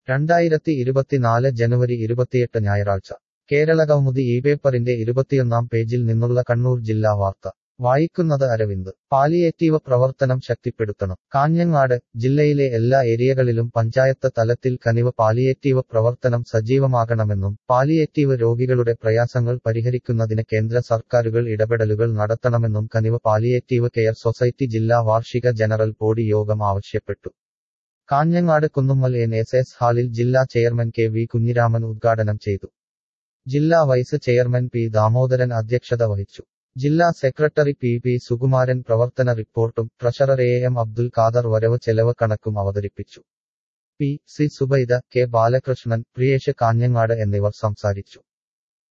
രണ്ടായിരത്തി ഇരുപത്തിനാല് ജനുവരി ഇരുപത്തിയെട്ട് ഞായറാഴ്ച കേരള കൗമുദി ഈ പേപ്പറിന്റെ ഇരുപത്തിയൊന്നാം പേജിൽ നിന്നുള്ള കണ്ണൂർ ജില്ലാ വാർത്ത വായിക്കുന്നത് അരവിന്ദ് പാലിയേറ്റീവ് പ്രവർത്തനം ശക്തിപ്പെടുത്തണം കാഞ്ഞങ്ങാട് ജില്ലയിലെ എല്ലാ ഏരിയകളിലും പഞ്ചായത്ത് തലത്തിൽ കനിവ് പാലിയേറ്റീവ് പ്രവർത്തനം സജീവമാകണമെന്നും പാലിയേറ്റീവ് രോഗികളുടെ പ്രയാസങ്ങൾ പരിഹരിക്കുന്നതിന് കേന്ദ്ര സർക്കാരുകൾ ഇടപെടലുകൾ നടത്തണമെന്നും കനിവ് പാലിയേറ്റീവ് കെയർ സൊസൈറ്റി ജില്ലാ വാർഷിക ജനറൽ ബോഡി യോഗം ആവശ്യപ്പെട്ടു Kanhangad Kunnummal N S S ഹാളിൽ ജില്ലാ ചെയർമാൻ കെ വി കുഞ്ഞിരാമൻ ഉദ്ഘാടനം ചെയ്തു ജില്ലാ വൈസ് ചെയർമാൻ പി ദാമോദരൻ അധ്യക്ഷത വഹിച്ചു ജില്ലാ സെക്രട്ടറി പി പി സുകുമാരൻ പ്രവർത്തന റിപ്പോർട്ടും treasurer A M Abdul Khader വരവ് ചെലവ് കണക്കും അവതരിപ്പിച്ചു P C Zubaida K Balakrishnan Priyesh Kanhangad എന്നിവർ സംസാരിച്ചു